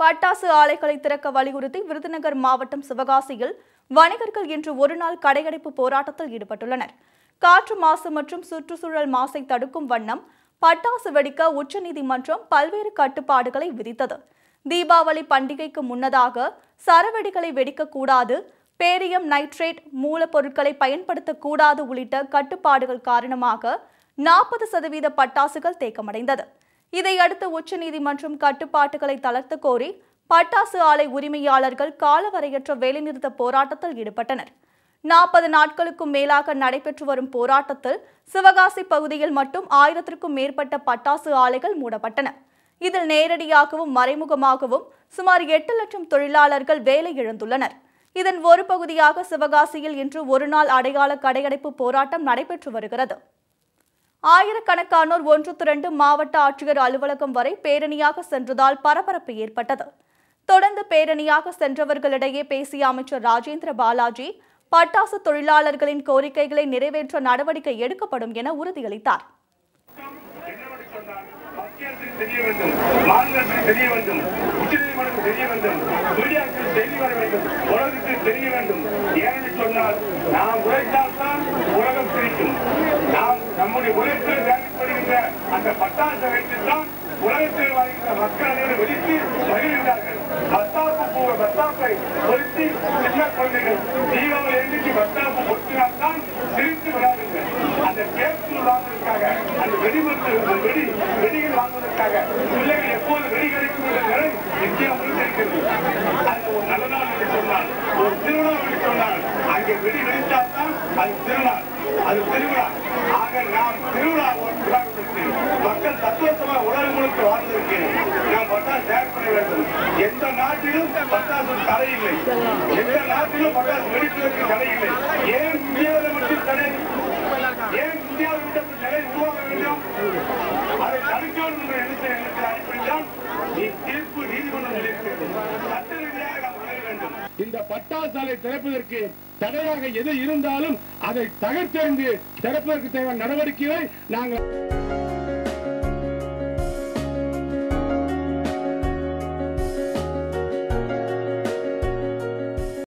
பட்டாசு ஆலைகளை திறக்க வலியுறுத்தி விருதுநகர் மாவட்டம் சிவகாசியில் வணிகர்கள் இன்று ஒருநாள் கடையடைப்பு போராட்டத்தில் ஈடுபட்டுள்ளனர் காற்று மாசு மற்றும் சுற்றுச்சூழல் மாசை தடுக்கும் வண்ணம் பட்டாசு வெடிக்க உச்சநீதிமன்றம் பல்வேறு கட்டுப்பாடுகளை விதித்தது தீபாவளி பண்டிகைக்கு முன்னதாக சரவெடிகளை வெடிக்கக்கூடாது பேரியம் நைட்ரேட் மூலப்பொருட்களை பயன்படுத்தக்கூடாது உள்ளிட்ட கட்டுப்பாடுகள் காரணமாக நாற்பது சதவீத பட்டாசுகள் தேக்கமடைந்தது இதையடுத்து உச்சநீதிமன்றம் கட்டுப்பாட்டுகளை தளர்த்த கோரி பட்டாசு ஆலை உரிமையாளர்கள் காலவரையற்ற வேலைநிறுத்த போராட்டத்தில் ஈடுபட்டனர் நாற்பது நாட்களுக்கும் மேலாக நடைபெற்று வரும் போராட்டத்தில் சிவகாசி பகுதியில் மட்டும் ஆயிரத்திற்கும் மேற்பட்ட பட்டாசு ஆலைகள் மூடப்பட்டன இதில் நேரடியாகவும் மறைமுகமாகவும் சுமார் எட்டு லட்சம் தொழிலாளர்கள் வேலை இழந்துள்ளனர் இதன் ஒரு பகுதியாக சிவகாசியில் இன்று ஒருநாள் அடையாள கடையடைப்பு போராட்டம் நடைபெற்று வருகிறது ஆயிரக்கணக்கானோர் ஒன்று திரண்டு மாவட்ட ஆட்சியர் அலுவலகம் வரை பேரணியாக சென்றதால் பரபரப்பு ஏற்பட்டது தொடர்ந்து பேரணியாக சென்றவர்களிடையே பேசிய அமைச்சர் ராஜேந்திர பாலாஜி பட்டாசு தொழிலாளர்களின் கோரிக்கைகளை நிறைவேற்ற நடவடிக்கை எடுக்கப்படும் என உறுதியளித்தார் என்னவென்று சொன்னால் மத்திய அரசுக்கு தெரிய வேண்டும் மாநில அரசுக்கு தெரிய வேண்டும் உச்சநீதிமன்றத்துக்கு தெரிய வேண்டும் மீடியாக்கள் செய்தி வர வேண்டும் உலகத்துக்கு தெரிய வேண்டும் ஏனென்று சொன்னால் நாம் உழைத்தால் தான் உலகம் சிரிக்கும் நாம் நம்முடைய உழைப்பில் தேவைப்படுகின்ற அந்த பட்டாசை வைத்துத்தான் உலகத்தில் வாழ்கின்ற மக்கள் அனைவரும் வெடித்து மகிழ்கிறார்கள் பத்தாப்பு பூவை பத்தாப்பை பொருத்தி சின்ன குழந்தைகள் தீபாவளி எண்ணிக்கை பத்தாப்பு பொருத்தினால்தான் சிரித்து விடாதுங்கள் அந்த கேப்சூல் வாங்குவதற்காக அந்த வெடிமருந்து அந்த வெடி வெடிகள் வாங்குவதற்காக பிள்ளைகள் எப்போது வெடி கிடைக்கும் என்ற நிலை நிச்சயம் முழுக்க இருக்கிறது அது ஒரு நல்ல நாள் என்று சொன்னால் ஒரு திருவிழா என்று சொன்னால் அங்கே வெடி வெடித்தால்தான் அது திருநாள் அது திருவிழா ஆக நாம் திருவிழா உருவாக்குவதற்கு மக்கள் தத்துவத்தமாக உலகம் முழுக்க வாழ்வதற்கு நாம் பட்டாசு தயார் பண்ண வேண்டும் எந்த நாட்டிலும் பட்டாசு தடை இல்லை எந்த நாட்டிலும் பட்டாசு வெடிப்பதற்கு தடை இல்லை ஏன் இந்தியாவில் மட்டும் தடை ஏன் இந்தியாவில் மட்டும் நிலை உருவாக வேண்டும் அதை தடுக்க வேண்டும் என்ற எண்ணத்தை எண்ணத்தில் அடிப்படையில் நீ தீர்ப்பு நீதிமன்றம் இருக்கிறது சட்ட ரீதியாக நாம் உணர வேண்டும் இந்த பட்டாசாலை திறப்பதற்கு தடையாக எது இருந்தாலும் அதை தகர்த்தெறிந்து திறப்பதற்கு தேவையான நடவடிக்கைகளை நாங்கள்